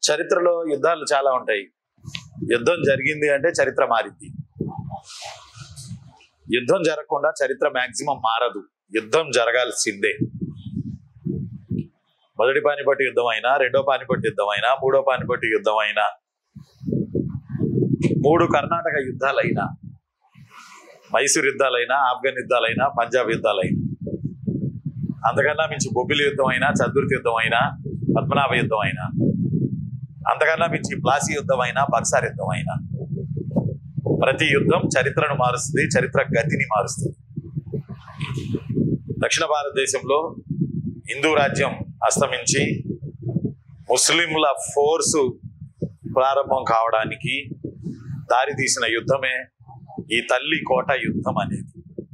చరిత్రలో యుద్ధాలు చాలా ఉంటాయి యుద్ధం జరిగింది అంటే చరిత్ర మారింది యుద్ధం జరగకుండా చరిత్ర మాక్సిమం మారదు యుద్ధం జరగాల్సిందే మొదటి పానిపట్టు యుద్ధం అయినా రెండో పానిపట్టు యుద్ధం అయినా మూడో పానిపట్టు యుద్ధం అయినా మూడు కర్ణాటక యుద్ధాలైనా మైసూర్ యుద్ధాలైనా ఆఫ్ఘన్ యుద్ధాలైనా పంజాబ్ యుద్ధాలైనా అంతకన్నా మించి బొబ్బిలి యుద్ధం అయినా చతుర్థి యుద్ధం అయినా పద్మనాభ యుద్ధం అయినా అంతకన్నా మించి ప్లాసీ యుద్ధం అయినా బక్సార్ యుద్ధం అయినా ప్రతి యుద్ధం చరిత్రను మారుస్తుంది చరిత్ర గతిని మారుస్తుంది దక్షిణ భారతదేశంలో హిందూ రాజ్యం అస్తమించి ముస్లింల ఫోర్సు ప్రారంభం కావడానికి దారి తీసిన యుద్ధమే ఈ తల్లి కోట యుద్ధం అనేది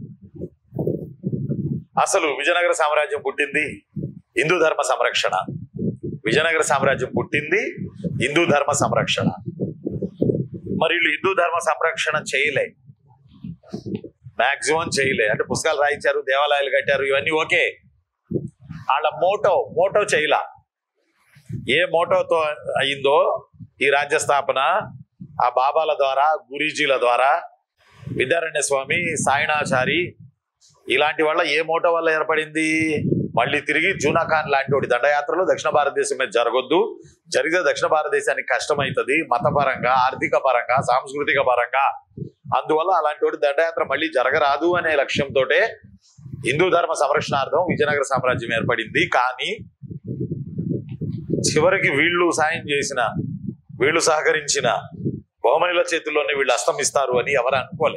అసలు విజయనగర సామ్రాజ్యం పుట్టింది హిందూ ధర్మ సంరక్షణ విజయనగర సామ్రాజ్యం పుట్టింది హిందూ ధర్మ సంరక్షణ మరి వీళ్ళు హిందూ ధర్మ సంరక్షణ చేయలే మాక్సిమం చేయలే అంటే పుస్తకాలు రాయించారు దేవాలయాలు కట్టారు ఇవన్నీ ఓకే వాళ్ళ మోటో మోటో చేయలా ఏ మోటోతో అయిందో ఈ రాజ్య స్థాపన ఆ బాబాల ద్వారా గురీజీల ద్వారా విద్యారణ్య స్వామి సాయణాచారి ఇలాంటి వల్ల ఏ మోటో వల్ల ఏర్పడింది మళ్ళీ తిరిగి జూనా ఖాన్ లాంటి వాడి దండయాత్రలు దక్షిణ భారతదేశం మీద జరగొద్దు జరిగితే దక్షిణ భారతదేశానికి కష్టమవుతుంది మతపరంగా ఆర్థిక పరంగా సాంస్కృతిక పరంగా అందువల్ల అలాంటి వాడి దండయాత్ర మళ్ళీ జరగరాదు అనే లక్ష్యంతో హిందూ ధర్మ సంరక్షణార్థం విజయనగర సామ్రాజ్యం ఏర్పడింది కానీ చివరికి వీళ్ళు సాయం చేసిన వీళ్ళు సహకరించిన బహుమనుల చేతుల్లోనే వీళ్ళు అస్తమిస్తారు అని ఎవరు అనుకోలే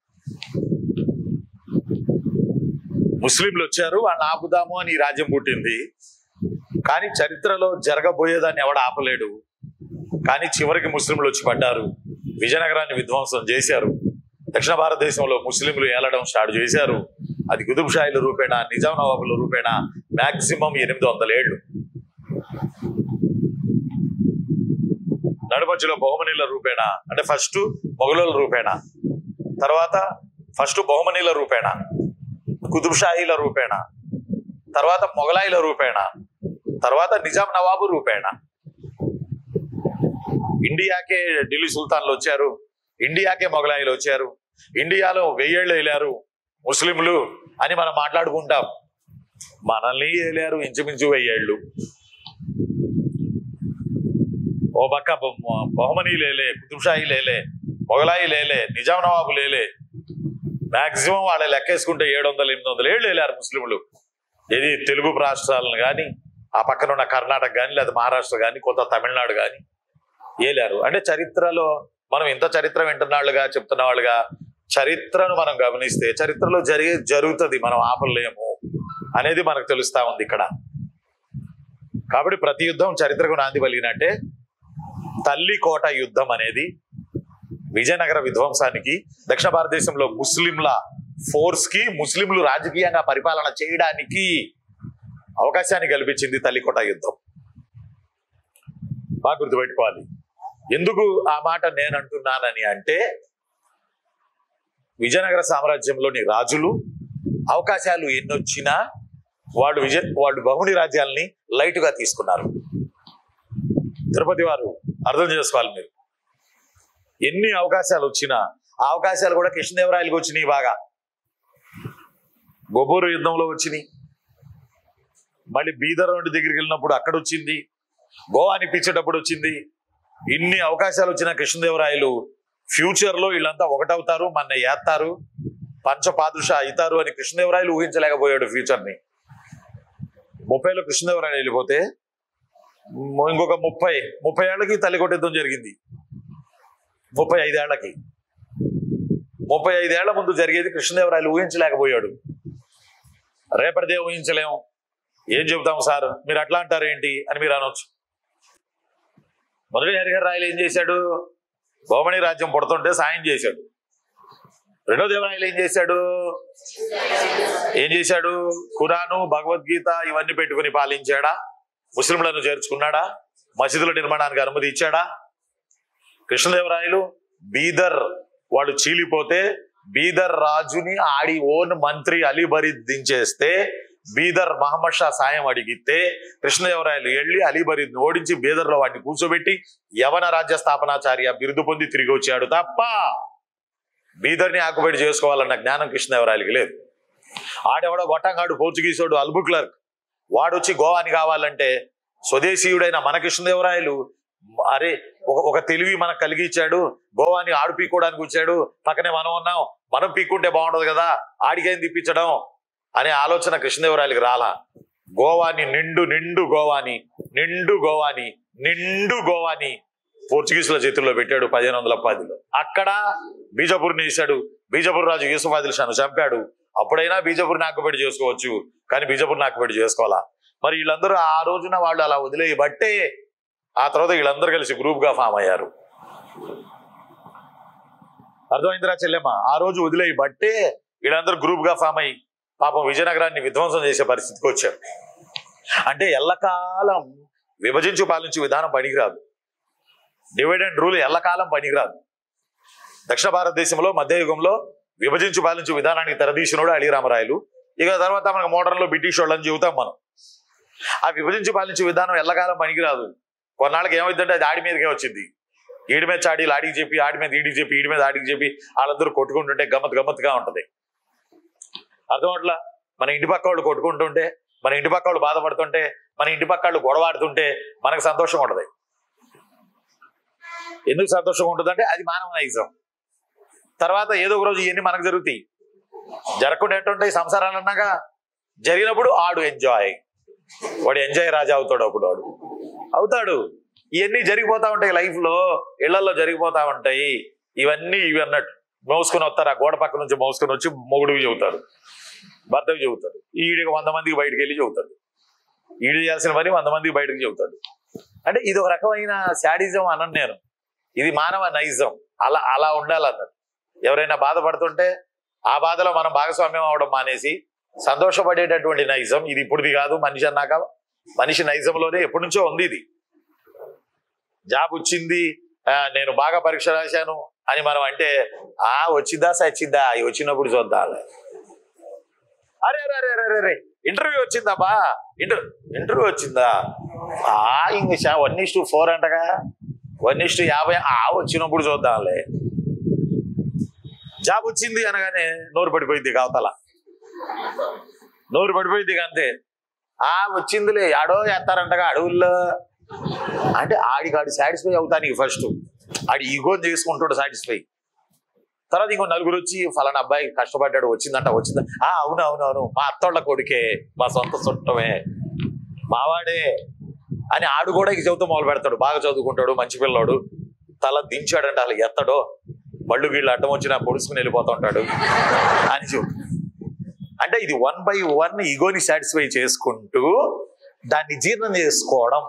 ముస్లింలు వచ్చారు వాళ్ళని ఆపుదాము అని ఈ రాజ్యం పుట్టింది కానీ చరిత్రలో జరగబోయేదాన్ని ఎవడు ఆపలేడు కానీ చివరికి ముస్లింలు వచ్చి పడ్డారు విజయనగరాన్ని విధ్వంసం చేశారు దక్షిణ భారతదేశంలో ముస్లింలు ఏలడం స్టార్ట్ చేశారు అది కుతుబ్ షాయిల రూపేణ నిజాం నవాబుల రూపేణ మాక్సిమం ఎనిమిది వందల ఏళ్ళు నడుమధ్యలో బహుమనీల రూపేణ అంటే ఫస్ట్ మొఘలుల రూపేణ తర్వాత ఫస్ట్ బహుమనీల రూపేణ కుతుబ్షాహీల రూపేణ తర్వాత మొఘలాయిల రూపేణ తర్వాత నిజాం నవాబు రూపేణ ఇండియాకే ఢిల్లీ సుల్తాన్లు వచ్చారు ఇండియాకే మొఘలాయిలు వచ్చారు ఇండియాలో వెయ్యేళ్ళు వెళ్ళారు ముస్లింలు అని మనం మాట్లాడుకుంటాం మనల్ని వెళ్ళారు ఇంచుమించు వెయ్యేళ్ళు ఓ పక్క బొ- బహుమనీ లేలే కుతుబ్షాహి లేలే మొఘలాయి లేలే నిజాం నవాబు లేలే మాక్సిమం వాళ్ళ లెక్కేసుకుంటే ఏడు వందల ఎనిమిది వందల ఏళ్ళు వెళ్ళారు ముస్లింలు ఇది తెలుగు రాష్ట్రాలను కానీ ఆ పక్కన ఉన్న కర్ణాటక కానీ లేదా మహారాష్ట్ర కానీ కొత్త తమిళనాడు కానీ ఏలారు అంటే చరిత్రలో మనం ఇంత చరిత్ర వింటున్నాళ్ళుగా చెప్తున్న వాళ్ళుగా చరిత్రను మనం గమనిస్తే చరిత్రలో జరిగే జరుగుతుంది మనం ఆపలేము అనేది మనకు తెలుస్తా ఉంది ఇక్కడ కాబట్టి ప్రతి యుద్ధం చరిత్రకు నాంది పలిగినట్టే తల్లి కోట యుద్ధం అనేది విజయనగర విధ్వంసానికి దక్షిణ భారతదేశంలో ముస్లింల ఫోర్స్ కి ముస్లింలు రాజకీయంగా పరిపాలన చేయడానికి అవకాశాన్ని కల్పించింది తల్లికోట యుద్ధం బాగా గుర్తుపెట్టుకోవాలి ఎందుకు ఆ మాట నేను అంటున్నానని అంటే విజయనగర సామ్రాజ్యంలోని రాజులు అవకాశాలు ఎన్నొచ్చినా వాళ్ళు విజయ వాళ్ళు బహుని రాజ్యాల్ని లైట్గా తీసుకున్నారు తిరుపతి వారు అర్థం చేసుకోవాలి మీరు ఎన్ని అవకాశాలు వచ్చినా ఆ అవకాశాలు కూడా కృష్ణదేవరాయలకు వచ్చినాయి బాగా గొబ్బూరు యుద్ధంలో వచ్చినాయి మళ్ళీ బీదర్ రోడ్డు దగ్గరికి వెళ్ళినప్పుడు అక్కడ వచ్చింది గోవా అనిపించేటప్పుడు వచ్చింది ఇన్ని అవకాశాలు వచ్చిన కృష్ణదేవరాయలు ఫ్యూచర్ లో వీళ్ళంతా ఒకటవుతారు మన ఏత్తారు పంచపాదుష అవుతారు అని కృష్ణదేవరాయలు ఊహించలేకపోయాడు ఫ్యూచర్ ని ముప్పైలో కృష్ణదేవరాయలు వెళ్ళిపోతే మ్, ఇంకొక ముప్పై ముప్పై ఏళ్ళకి తల్లికొట్ట యుద్ధం జరిగింది ముప్పై ఐదేళ్లకి ముప్పై ఐదేళ్ల ముందు జరిగేది కృష్ణదేవరాయలు ఊహించలేకపోయాడు రేపటిదే ఊహించలేము ఏం చెబుతాం సార్ మీరు అట్లా అంటారు ఏంటి అని మీరు అనొచ్చు మొదటి హరిహర రాయలు ఏం చేశాడు బహుమణి రాజ్యం పుడుతుంటే సాయం చేశాడు రెండో దేవరాయలు ఏం చేశాడు ఏం చేశాడు ఖురాను భగవద్గీత ఇవన్నీ పెట్టుకుని పాలించాడా ముస్లింలను చేర్చుకున్నాడా మసీదుల నిర్మాణానికి అనుమతి ఇచ్చాడా కృష్ణదేవరాయలు బీదర్ వాడు చీలిపోతే బీదర్ రాజుని ఆడి ఓన్ మంత్రి అలీబరి దించేస్తే బీదర్ మహమ్మద్ షా సాయం అడిగితే కృష్ణదేవరాయలు వెళ్ళి అలీబరీద్ని ఓడించి బీదర్లో వాడిని కూర్చోబెట్టి యవన రాజ్య స్థాపనాచార్య బిరుదు పొంది తిరిగి వచ్చాడు తప్ప బీదర్ని ఆకుబడి చేసుకోవాలన్న జ్ఞానం కృష్ణదేవరాయలకి లేదు ఆడెవడో గొట్టంగాడు పోర్చుగీసోడు అల్బుక్లర్క్ వాడు వచ్చి గోవాని కావాలంటే స్వదేశీయుడైన మన కృష్ణదేవరాయలు అరే ఒక ఒక తెలివి మనకు కలిగించాడు గోవాని ఆడు పీక్కోవడానికి వచ్చాడు పక్కనే మనం ఉన్నాం మనం పీక్కుంటే బాగుండదు కదా ఆడికేం తిప్పించడం అనే ఆలోచన కృష్ణదేవరాయలకి రాలా గోవాని నిండు నిండు గోవాని నిండు గోవాని నిండు గోవాని పోర్చుగీసుల చేతుల్లో పెట్టాడు పదిహేను వందల పదిలో అక్కడ బీజాపూర్ని వేశాడు బీజాపూర్ రాజు యూసుఫ్ ఆదిల్ షాను చంపాడు అప్పుడైనా బీజాపూర్ని ఆకుపెట్టి చేసుకోవచ్చు కానీ బీజాపూర్ని ఆకుపెట్టి చేసుకోవాలా మరి వీళ్ళందరూ ఆ రోజున వాళ్ళు అలా వదిలేయి బట్టే ఆ తర్వాత వీళ్ళందరూ కలిసి గ్రూప్ గా ఫామ్ అయ్యారు అర్థమైందిరా చెల్లెమ్మ ఆ రోజు వదిలేయి బట్టే వీళ్ళందరూ గ్రూప్ గా ఫామ్ అయ్యి పాపం విజయనగరాన్ని విధ్వంసం చేసే పరిస్థితికి వచ్చారు అంటే ఎల్లకాలం విభజించు పాలించు విధానం పనికిరాదు డివైడ్ అండ్ రూల్ ఎల్లకాలం పనికిరాదు దక్షిణ భారతదేశంలో మధ్యయుగంలో విభజించు పాలించు విధానానికి తెరదీసినోడు అలీ రామరాయలు ఇక తర్వాత మనకు మోడర్న్ లో బ్రిటిష్ వాళ్ళని చెబుతాం మనం ఆ విభజించి పాలించే విధానం ఎల్లకాలం పనికిరాదు కొన్నాళ్ళకి ఏమైందంటే అది ఆడి మీదకే వచ్చింది ఈడి మీద చాడీలు ఆడికి చెప్పి ఆడి మీద ఈడికి చెప్పి ఈడి మీద ఆడికి చెప్పి వాళ్ళందరూ కొట్టుకుంటుంటే గమ్మత్ గమ్మత్తుగా ఉంటది అర్థం అట్లా మన ఇంటి పక్క వాళ్ళు కొట్టుకుంటుంటే మన ఇంటి పక్క వాళ్ళు బాధపడుతుంటే మన ఇంటి పక్క వాళ్ళు గొడవాడుతుంటే మనకు సంతోషం ఉండదు ఎందుకు సంతోషం ఉంటుందంటే అది మానవ నైజం తర్వాత ఏదో ఒక రోజు ఇవన్నీ మనకు జరుగుతాయి జరగకుండా ఎట్టుంటాయి సంసారాలు అన్నాక జరిగినప్పుడు ఆడు ఎంజాయ్ వాడు ఎంజాయ్ రాజా అవుతాడు అప్పుడు వాడు అవుతాడు ఇవన్నీ జరిగిపోతా ఉంటాయి లైఫ్ లో ఇళ్లలో జరిగిపోతా ఉంటాయి ఇవన్నీ ఇవి అన్నట్టు మోసుకొని వస్తారు ఆ గోడ పక్క నుంచి మోసుకొని వచ్చి మొగుడికి చెబుతారు భర్తకు చెబుతారు ఈడికి వంద మందికి బయటకు వెళ్ళి చెబుతాడు ఈడు చేయాల్సిన పని వంద మందికి బయటకు చెబుతాడు అంటే ఇది ఒక రకమైన శాడిజం అనను నేను ఇది మానవ నైజం అలా అలా ఉండాలన్నట్టు ఎవరైనా బాధపడుతుంటే ఆ బాధలో మనం భాగస్వామ్యం అవడం మానేసి సంతోషపడేటటువంటి నైజం ఇది ఇప్పుడుది కాదు మనిషి అన్నాక మనిషి నైజంలోనే ఎప్పటి నుంచో ఉంది ఇది జాబ్ వచ్చింది ఆ, నేను బాగా పరీక్ష రాశాను అని మనం అంటే ఆ వచ్చిందా సచ్చిందా అవి వచ్చినప్పుడు చూద్దాం అరే అరే అరే అరే అరే ఇంటర్వ్యూ వచ్చిందబ్బా ఇంటర్ ఇంటర్వ్యూ వచ్చిందా ఆ ఇంక వన్ ఇస్ టు ఫోర్ అంటగా వన్ ఇస్ టు యాభై ఆ వచ్చినప్పుడు చూద్దాంలే జాబ్ వచ్చింది అనగానే నోరు పడిపోయింది కావతల నోరు పడిపోయింది ఇక అంతే ఆ వచ్చిందిలే ఆడో వేస్తారంటగా అడవుల్లో అంటే ఆడికి ఆడి సాటిస్ఫై అవుతానికి ఫస్ట్ ఆడి ఈగో చేసుకుంటాడు సాటిస్ఫై తర్వాత ఇంకో నలుగురు వచ్చి ఫలానా అబ్బాయి కష్టపడ్డాడు వచ్చిందంట వచ్చిందా ఆ అవును అవును అవును మా అత్తోళ్ళ కొడుకే మా సొంత చుట్టమే మావాడే అని ఆడు కూడా ఇక చదువుతూ మొదలు పెడతాడు బాగా చదువుకుంటాడు మంచి పిల్లోడు తల దించాడంటే అసలు ఎత్తడో బళ్ళు వీళ్ళు అడ్డం వచ్చినా పొడుచుకుని వెళ్ళిపోతూ ఉంటాడు అని చెబుతాడు అంటే ఇది వన్ బై వన్ ఈగోని సాటిస్ఫై చేసుకుంటూ దాన్ని జీర్ణం చేసుకోవడం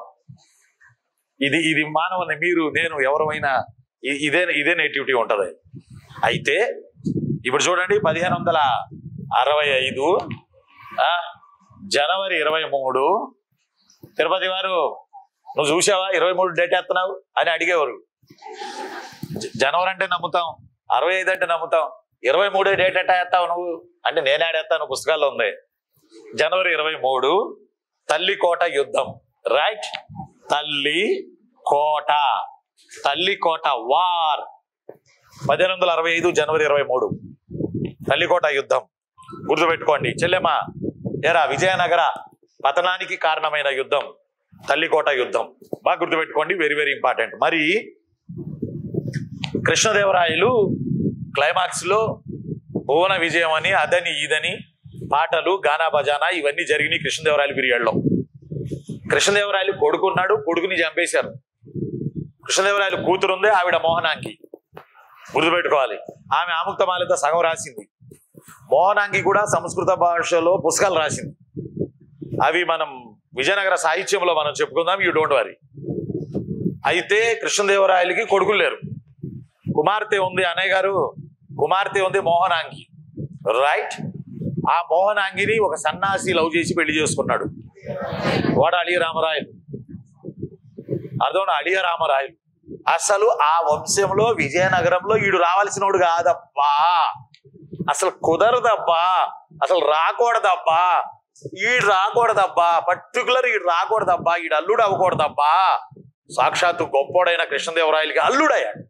ఇది ఇది మానవుని మీరు నేను ఎవరమైనా ఇ- ఇదే ఇదే నేటివిటీ ఉంటది అయితే ఇప్పుడు చూడండి పదిహేను వందల అరవై ఐదు ఆ, జనవరి ఇరవై మూడు తిరుపతి వారు నువ్వు చూసావా ఇరవై మూడు డేట్ ఎత్తున్నావు అని అడిగేవారు జ- జనవరి అంటే నమ్ముతాం అరవై ఐదు అంటే నమ్ముతాం ఇరవై మూడే డేట్ ఎట్టా ఎత్తావు నువ్వు అంటే నేను ఆడేస్తాను పుస్తకాల్లో ఉంది జనవరి ఇరవై మూడు తల్లి కోట యుద్ధం రైట్ తల్లి కోట తల్లి కోట వార్ పదిహేను వందల అరవై ఐదు జనవరి ఇరవై మూడు తల్లికోట యుద్ధం గుర్తుపెట్టుకోండి చెల్లెమ్మ ఏరా విజయనగర పతనానికి కారణమైన యుద్ధం తల్లికోట యుద్ధం బాగా గుర్తుపెట్టుకోండి వెరీ వెరీ ఇంపార్టెంట్ మరి కృష్ణదేవరాయలు క్లైమాక్స్ లో భువన విజయం అని అదని ఇదని పాటలు గానా బజానా ఇవన్నీ జరిగినాయి కృష్ణదేవరాయలు పీరియడ్ లో కృష్ణదేవరాయలు కొడుకున్నాడు కొడుకుని చంపేశారు కృష్ణదేవరాయలు కూతురు ఉంది ఆవిడ మోహనాంగి గుర్తుపెట్టుకోవాలి ఆమె ఆముక్తమాలతో సగం రాసింది మోహనాంగి కూడా సంస్కృత భాషలో పుస్తకాలు రాసింది అవి మనం విజయనగర సాహిత్యంలో మనం చెప్పుకుందాం యూ డోంట్ వరీ అయితే కృష్ణదేవరాయలకి కొడుకులు లేరు కుమార్తె ఉంది అన్నయ్య గారు కుమార్తె ఉంది మోహనాంగి రైట్ ఆ మోహనాంగిని ఒక సన్నాసి లవ్ చేసి పెళ్లి చేసుకున్నాడు వాడు అలియ రామరాయలు అదోడు అలియ రామరాయలు అసలు ఆ వంశంలో విజయనగరంలో ఈడు రావాల్సినోడు కాదబ్బా అసలు కుదరదబ్బా అసలు రాకూడదబ్బా ఈడు రాకూడదబ్బా పర్టికులర్ ఈడు రాకూడదబ్బా ఈడు అల్లుడు అవ్వకూడదబ్బా సాక్షాత్తు గొప్పోడైన కృష్ణదేవరాయలకి అల్లుడయ్యాడు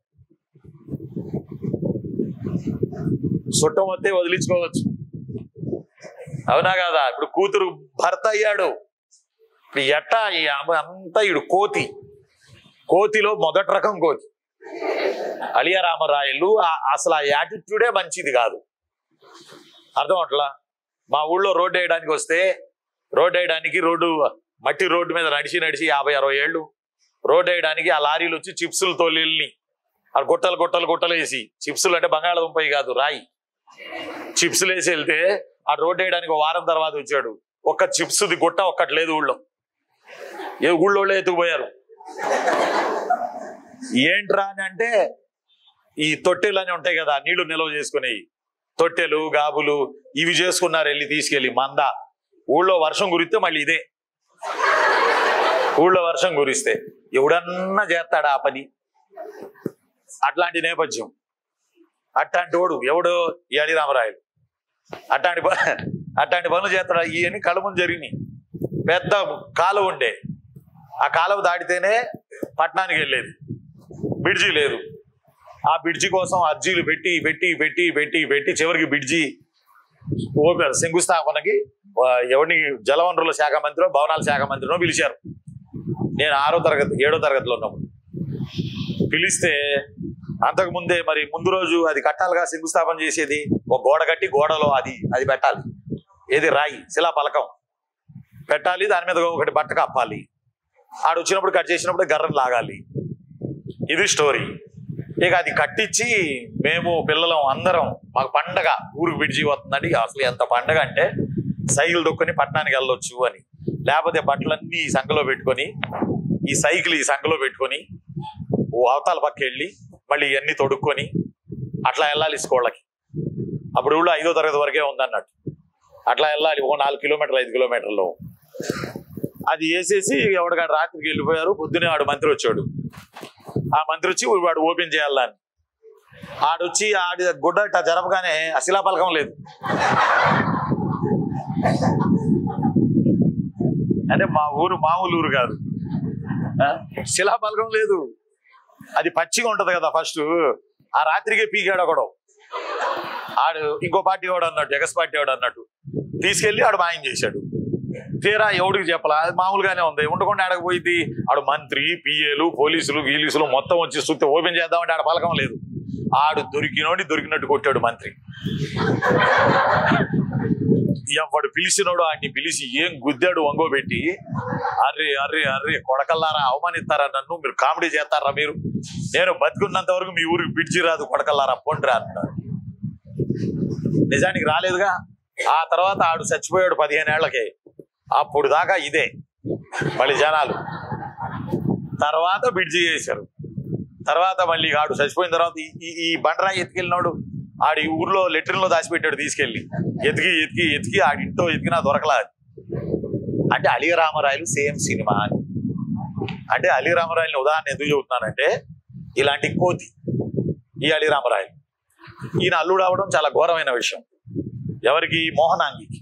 చుట్టం వస్తే వదిలించుకోవచ్చు అవునా కదా ఇప్పుడు కూతురు భర్త అయ్యాడు ఇప్పుడు ఎట్టా ఈ అమ్మ అంతా ఈడు కోతి కోతిలో మొదటి రకం కోతి అలియా రామరాయలు ఆ- అసలు ఆ యాటిట్యూడే మంచిది కాదు అర్థం అట్లా మా ఊళ్ళో రోడ్డు వేయడానికి వస్తే రోడ్డు వేయడానికి రోడ్డు మట్టి రోడ్డు మీద నడిచి నడిచి యాభై అరవై ఏళ్ళు రోడ్డు వేయడానికి ఆ లారీలు వచ్చి చిప్సులు తోలిల్ని ఆ గుట్టలు గుట్టలు గుట్టలు వేసి చిప్సులు అంటే బంగాళదుంపై కాదు రాయి చిప్సులు వేసి వెళ్తే ఆ రోడ్డు వేయడానికి ఒక వారం తర్వాత వచ్చాడు ఒక్క చిప్స్ది గుట్ట ఒక్కటి లేదు ఊళ్ళో ఏ ఊళ్ళో ఎత్తుకుపోయారు ఏంట్రా అని అంటే ఈ తొట్టెలు అని ఉంటాయి కదా నీళ్లు నిల్వ చేసుకునేవి తొట్టెలు గాబులు ఇవి చేసుకున్నారు వెళ్ళి తీసుకెళ్ళి మంద ఊళ్ళో వర్షం కురిస్తే మళ్ళీ ఇదే ఊళ్ళో వర్షం కురిస్తే ఎవడన్నా చేస్తాడా ఆ పని అట్లాంటి నేపథ్యం అట్లాంటి వాడు ఎవడో ఈ అడిరామరాయలు అట్లాంటి ప- అట్లాంటి పనులు చేస్తాడు ఇవన్నీ కళ్ళ ముందు జరిగినాయి పెద్ద కాలువ ఉండే ఆ కాలువ దాటితేనే పట్టణానికి వెళ్ళేది బ్రిడ్జి లేదు ఆ బ్రిడ్జి కోసం అర్జీలు పెట్టి పెట్టి పెట్టి పెట్టి పెట్టి చివరికి బ్రిడ్జి ఓపెన్ శంకుస్థాపనకి ఆ, ఎవరిని జలవనరుల శాఖ మంత్రిలో భవనాల శాఖ మంత్రినో పిలిచారు నేను ఆరో తరగతి ఏడో తరగతిలో ఉన్నప్పుడు పిలిస్తే అంతకు ముందే మరి ముందు రోజు అది కట్టాలిగా శంకుస్థాపన చేసేది ఒక గోడ కట్టి గోడలో అది అది పెట్టాలి ఏది రాయి శిలా పలకం పెట్టాలి దాని మీద ఒకటి బట్ట కప్పాలి ఆడు వచ్చినప్పుడు కట్ చేసినప్పుడు గర్రం లాగాలి ఇది స్టోరీ ఇక అది కట్టించి మేము పిల్లలం అందరం మాకు పండగ ఊరికి విడిచి వస్తుందండి అసలు ఎంత పండగ అంటే సైకిల్ దొక్కుని పట్టణానికి వెళ్ళొచ్చు అని లేకపోతే బట్టలన్నీ ఈ సంఖలో పెట్టుకొని ఈ సైకిల్ ఈ సంఖలో పెట్టుకొని ఓ అవతల పక్క వెళ్ళి మళ్ళీ ఇవన్నీ తొడుక్కొని అట్లా వెళ్ళాలి స్కూళ్ళకి అప్పుడు ఊళ్ళో ఐదో తరగతి వరకే ఉందన్నట్టు అట్లా వెళ్ళాలి ఓ నాలుగు కిలోమీటర్లు ఐదు కిలోమీటర్లు అది వేసేసి ఎవడికాడు రాత్రికి వెళ్ళిపోయారు పొద్దునే ఆడు మంత్రి వచ్చాడు ఆ మంత్రి వచ్చి వాడు ఓపెన్ చేయాలని ఆడొచ్చి ఆడి గుడ్డ ఇట్టా జరపగానే ఆ శిలాపలకం లేదు అంటే మా ఊరు మామూలు ఊరు కాదు ఆ? శిలాపలకం లేదు అది పచ్చిగా ఉంటది కదా ఫస్ట్ ఆ రాత్రికే పీకాడు ఒకడు ఆడు ఇంకో పార్టీ వాడు అన్నట్టు ఎగస్ పార్టీ వాడు అన్నట్టు తీసుకెళ్లి ఆడు మాయం చేశాడు తీరా ఎవడికి చెప్పాలా అది మామూలుగానే ఉంది ఉండకుండా ఆడకపోయింది ఆడు మంత్రి పిఏలు పోలీసులు గీలీసులు మొత్తం వచ్చి చూస్తే ఓపెన్ చేద్దామంటే ఆడ పలకం లేదు ఆడు దొరికినోడి దొరికినట్టు కొట్టాడు మంత్రి ఎవడు పిలిచినోడు ఆడిని పిలిచి ఏం గుద్దాడు వంగోబెట్టి అర్రే అర్రే అర్రే కొడకల్లారా అవమానిస్తారా నన్ను మీరు కామెడీ చేస్తారా మీరు నేను బతికున్నంత వరకు మీ ఊరికి బిడ్జి రాదు కొడకల్లారా పొండ్రా అంటారు నిజానికి రాలేదుగా ఆ తర్వాత ఆడు చచ్చిపోయాడు పదిహేను ఏళ్లకే అప్పుడు దాకా ఇదే మళ్ళీ జనాలు తర్వాత బిడ్జి చేశారు తర్వాత మళ్ళీ ఆడు చచ్చిపోయిన తర్వాత ఈ- ఈ ఈ బండరాయి ఎత్తుకెళ్ళినాడు ఆడి ఊర్లో లెట్రిన్లో దాచిపెట్టాడు తీసుకెళ్ళి ఎతికి ఎతికి ఎతికి ఆడింటో ఎతికినా దొరకలా అది. అంటే అలీ రామరాయలు సేమ్ సినిమా అని అంటే అలీ రామరాయలని ఉదాహరణ ఎందుకు చెబుతున్నానంటే ఇలాంటి కోతి ఈ అలీ రామరాయలు ఈయన అల్లుడు అవడం చాలా ఘోరమైన విషయం ఎవరికి మోహనాంగికి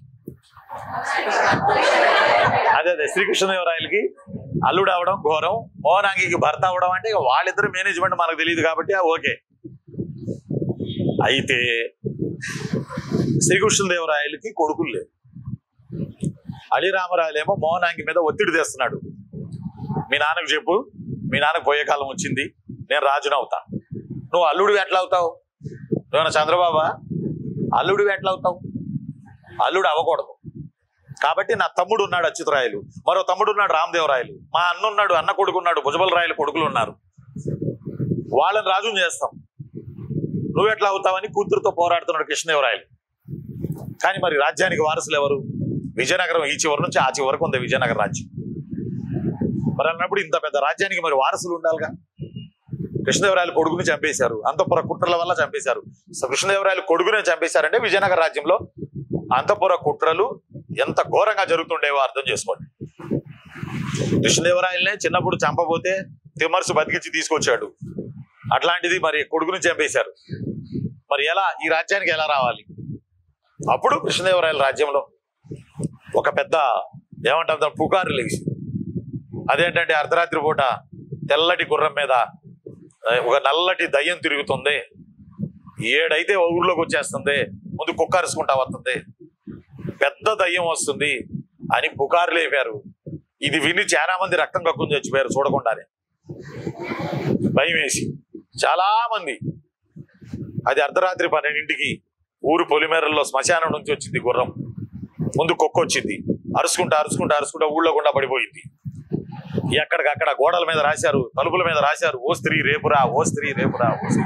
అదే అదే శ్రీకృష్ణదేవరాయలకి అల్లుడు అవడం ఘోరం మోహనాంగికి భర్త అవడం అంటే ఇక వాళ్ళిద్దరు మేనేజ్మెంట్ మనకు తెలియదు కాబట్టి ఆ ఓకే అయితే శ్రీకృష్ణదేవరాయలకి కొడుకులు లేవు అలీరామరాయలేమో మోహనాంగి మీద ఒత్తిడి తెస్తున్నాడు మీ నాన్నకు చెప్పు మీ నాన్నకు పోయే కాలం వచ్చింది నేను రాజునవుతా నువ్వు అల్లుడు ఎట్లా అవుతావు నువ్వేనా చంద్రబాబా అల్లుడు ఎట్లా అవుతావు అల్లుడు అవ్వకూడదు కాబట్టి నా తమ్ముడు ఉన్నాడు అచ్యుతరాయలు మరో తమ్ముడు ఉన్నాడు రామదేవరాయలు మా అన్న ఉన్నాడు అన్న కొడుకు ఉన్నాడు భుజబల రాయలు కొడుకులు ఉన్నారు వాళ్ళని రాజుని చేస్తాం నువ్వు ఎట్లా అవుతావని కూతురుతో పోరాడుతున్నాడు కృష్ణదేవరాయలు కానీ మరి రాజ్యానికి వారసులు ఎవరు విజయనగరం ఈ చివరి నుంచి ఆ చివరి వరకు ఉంది విజయనగర రాజ్యం మరి అన్నప్పుడు ఇంత పెద్ద రాజ్యానికి మరి వారసులు ఉండాలిగా కృష్ణదేవరాయలు కొడుకుని చంపేశారు అంతఃపుర కుట్రల వల్ల చంపేశారు సో కృష్ణదేవరాయలు కొడుకునే చంపేశారంటే విజయనగర రాజ్యంలో అంతఃపుర కుట్రలు ఎంత ఘోరంగా జరుగుతుండేవో అర్థం చేసుకోండి కృష్ణదేవరాయలనే చిన్నప్పుడు చంపబోతే తిమ్మర్సు బతికించి తీసుకొచ్చాడు అట్లాంటిది మరి కొడుకుని చంపేశారు మరి ఎలా ఈ రాజ్యానికి ఎలా రావాలి అప్పుడు కృష్ణదేవరాయల రాజ్యంలో ఒక పెద్ద ఏమంటాం దాన్ని పుకారు లేచి అదేంటంటే అర్ధరాత్రి పూట తెల్లటి గుర్రం మీద ఆ, ఒక నల్లటి దయ్యం తిరుగుతుంది ఏడైతే ఊర్లోకి వచ్చేస్తుంది ముందు కుక్క అరుచుకుంటా వస్తుంది పెద్ద దయ్యం వస్తుంది అని పుకారు లేపారు ఇది విని చాలా మంది రక్తం కక్కుని చచ్చిపోయారు చూడకుండానే భయం వేసి చాలా మంది అది అర్ధరాత్రి పన్నెండింటికి ఊరు పొలిమేరల్లో శ్మశానం నుంచి వచ్చింది గుర్రం ముందు కుక్క వచ్చింది అరుచుకుంటా అరుచుకుంటా అరుచుకుంటా ఊళ్ళో గుండా పడిపోయింది ఎక్కడికక్కడ గోడల మీద రాశారు తలుపుల మీద రాశారు ఓ స్త్రీ రేపురా ఓ స్త్రీ రేపురా ఓ స్త్రీ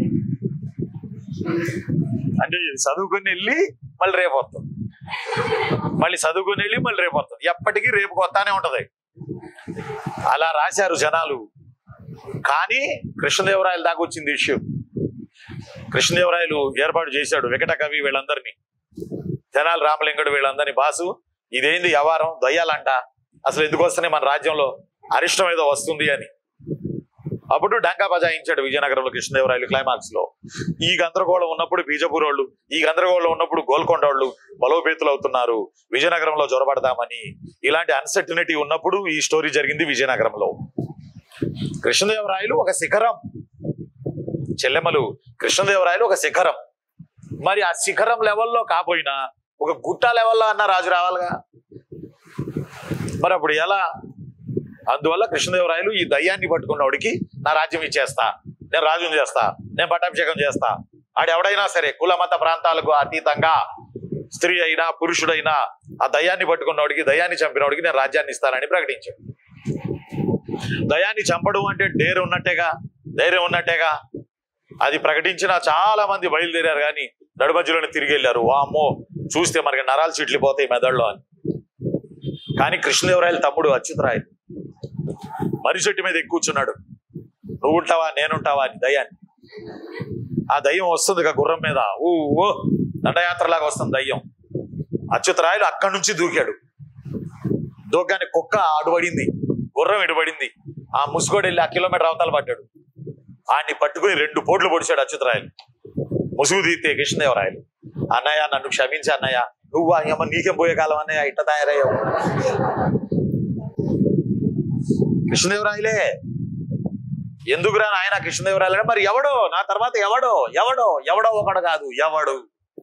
అంటే ఇది చదువుకుని వెళ్ళి మళ్ళీ రేపు వస్తుంది మళ్ళీ చదువుకుని వెళ్ళి మళ్ళీ రేపు వస్తుంది ఎప్పటికీ రేపు కొత్తానే ఉంటది అలా రాశారు జనాలు కానీ కృష్ణదేవరాయల దాకా వచ్చింది ఇష్యూ కృష్ణదేవరాయలు ఏర్పాటు చేశాడు వెంకట కవి వీళ్ళందరినీ జనాలు రామలింగడు వీళ్ళందరినీ బాసు ఇదేంది వ్యవహారం దయ్యాలంట అసలు ఎందుకు వస్తున్నాయి మన రాజ్యంలో అరిష్టం ఏదో వస్తుంది అని అప్పుడు డంకా బజాయించాడు విజయనగరంలో కృష్ణదేవరాయలు క్లైమాక్స్ లో ఈ గందరగోళం ఉన్నప్పుడు బీజపూర్ వాళ్ళు ఈ గందరగోళం ఉన్నప్పుడు గోల్కొండ వాళ్ళు బలోపేతులు అవుతున్నారు విజయనగరంలో జొరబడదామని ఇలాంటి అన్సర్టినిటీ ఉన్నప్పుడు ఈ స్టోరీ జరిగింది విజయనగరంలో కృష్ణదేవరాయలు ఒక శిఖరం చెల్లెమ్మలు కృష్ణదేవరాయలు ఒక శిఖరం మరి ఆ శిఖరం లెవెల్లో కాపోయినా ఒక గుట్ట లెవెల్లో అన్న రాజు రావాలిగా మరి అప్పుడు ఎలా అందువల్ల కృష్ణదేవరాయలు ఈ దయ్యాన్ని పట్టుకున్నవాడికి నా రాజ్యం ఇచ్చేస్తా నేను రాజ్యం చేస్తా నేను పట్టాభిషేకం చేస్తా ఆడు ఎవడైనా సరే కుల మత ప్రాంతాలకు అతీతంగా స్త్రీ అయినా పురుషుడైనా ఆ దయ్యాన్ని పట్టుకున్నవాడికి దయ్యాన్ని చంపినవాడికి నేను రాజ్యాన్ని ఇస్తానని ప్రకటించాడు దయాన్ని చంపడం అంటే డేర్ ఉన్నట్టేగా ధైర్యం ఉన్నట్టేగా అది ప్రకటించిన చాలా మంది బయలుదేరారు కానీ నడుమధ్యలోనే తిరిగి వెళ్ళారు వామ్మో చూస్తే మనకి నరాలు చిట్లిపోతాయి మెదడులో అని కానీ కృష్ణదేవరాయల తమ్ముడు అచ్యుతరాయలు మర్రి చెట్టు మీద ఎక్కువ కూర్చున్నాడు నువ్వు ఉంటావా నేనుంటావా అని దయ్యాన్ని ఆ దయ్యం వస్తుంది ఇక గుర్రం మీద ఊ ఓ దండయాత్రలాగా వస్తుంది దయ్యం అచ్యుతరాయలు అక్కడి నుంచి దూకాడు దూకాని కుక్క అడుబడింది గుర్రం ఇడుబడింది ఆ ముసుగోడు వెళ్ళి ఆ కిలోమీటర్ అవతల పడ్డాడు ఆయన్ని పట్టుకుని రెండు పోట్లు పొడిచాడు అచ్యుతరాయలు ముసుగు తీస్తే కృష్ణదేవరాయలు అన్నయ్య నన్ను క్షమించి అన్నయ్య నువ్వు అయ్యమ్మ నీకేం పోయే కాలం అన్నయ్య ఇట్ట తయారయ్యావు కృష్ణదేవరాయలే ఎందుకురా ఆయన కృష్ణదేవరాయలు అంటే మరి ఎవడో నా తర్వాత ఎవడో ఎవడో ఎవడో ఒకడు కాదు ఎవడు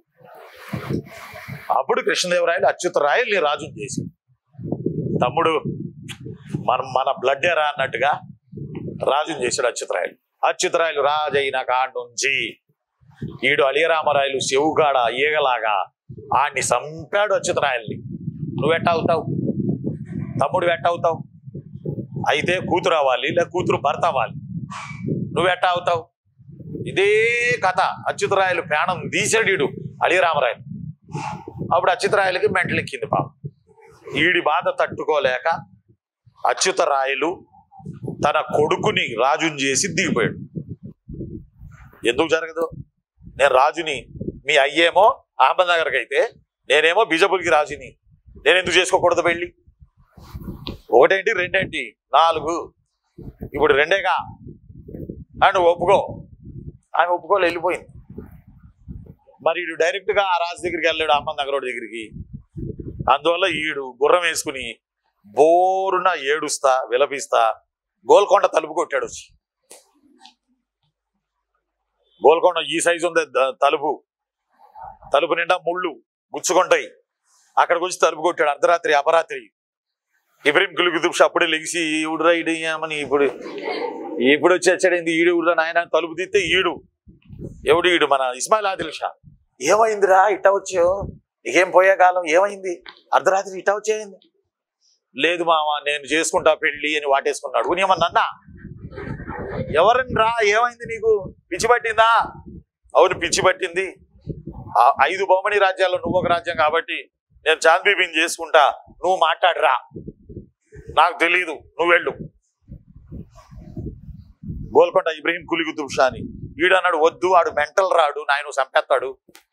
అప్పుడు కృష్ణదేవరాయలు అచ్యుతరాయల్ని రాజుని చేశాడు తమ్ముడు మనం మన బ్లడ్ రా అన్నట్టుగా రాజుని చేశాడు అచ్యుతరాయలు అచ్యుతరాయలు రాజైన కాడ నుంచి ఈడు అలియరామరాయలు చెవుగాడ ఈగలాగా ఆడిని సంపాడు అచ్యుతరాయల్ని నువ్వెట్ట అవుతావు తమ్ముడు ఎట్ట అవుతావు అయితే కూతురు అవ్వాలి లేదా కూతురు భర్త అవ్వాలి నువ్వెట్ట అవుతావు ఇదే కథ అచ్యుతరాయలు ప్రాణం తీసాడు అలిరామరాయలు అప్పుడు అచ్యుతరాయలకి మెంటలెక్కింది పాపం ఈడి బాధ తట్టుకోలేక అచ్యుతరాయలు తన కొడుకుని రాజుని చేసి దిగిపోయాడు ఎందుకు జరగదు నేను రాజుని మీ అయ్యేమో అహ్మద్నగర్కి అయితే నేనేమో బీజపూర్కి రాజుని నేను ఎందుకు చేసుకోకూడదు పెళ్ళి ఒకటేంటి రెండేంటి నాలుగు ఇప్పుడు రెండేగా అండ్ ఒప్పుకో ఆమె ఒప్పుకోలే వెళ్ళిపోయింది మరి ఈడు డైరెక్ట్ గా ఆ రాజు దగ్గరికి వెళ్ళాడు అమ్మ నగరోడి దగ్గరికి అందువల్ల ఈడు గుర్రం వేసుకుని బోరున ఏడుస్తా విలపిస్తా గోల్కొండ తలుపు కొట్టాడు వచ్చి గోల్కొండ ఈ సైజు ఉంది ద- తలుపు తలుపు నిండా ముళ్ళు గుచ్చుకుంటాయి అక్కడికి వచ్చి తలుపు కొట్టాడు అర్ధరాత్రి అపరాత్రి ఇబ్రహీం కులుగు దుప్ష అప్పుడే లెగిసి ఈడు రైడు ఏమని ఇప్పుడు ఇప్పుడు వచ్చి వచ్చాడేంది ఈడు ఊళ్ళో నాయన తలుపు తీస్తే ఈడు ఎవడు ఈడు మన ఇస్మాయిల్ ఆదిల్ షా ఏమైందిరా ఇట్టా వచ్చావు నీకేం పోయే కాలం ఏమైంది అర్ధరాత్రి ఇట్టా వచ్చేయింది లేదు మామ నేను చేసుకుంటా పెళ్లి అని వాటేసుకున్నాడు నీ ఏమన్నా ఎవరిని రా ఏమైంది నీకు పిచ్చి పట్టిందా అవును పిచ్చి పట్టింది ఆ ఐదు బహుమని రాజ్యాల్లో నువ్వు ఒక రాజ్యం కాబట్టి నేను చాంద్ బీబీని చేసుకుంటా నువ్వు మాట్లాడరా నాకు తెలీదు నువ్వు వెళ్ళు గోల్కొండ ఇబ్రహీం కులిగు దుషా అని ఈడు అన్నాడు వద్దు వాడు మెంటల్ రాడు నాయన చంపేస్తాడు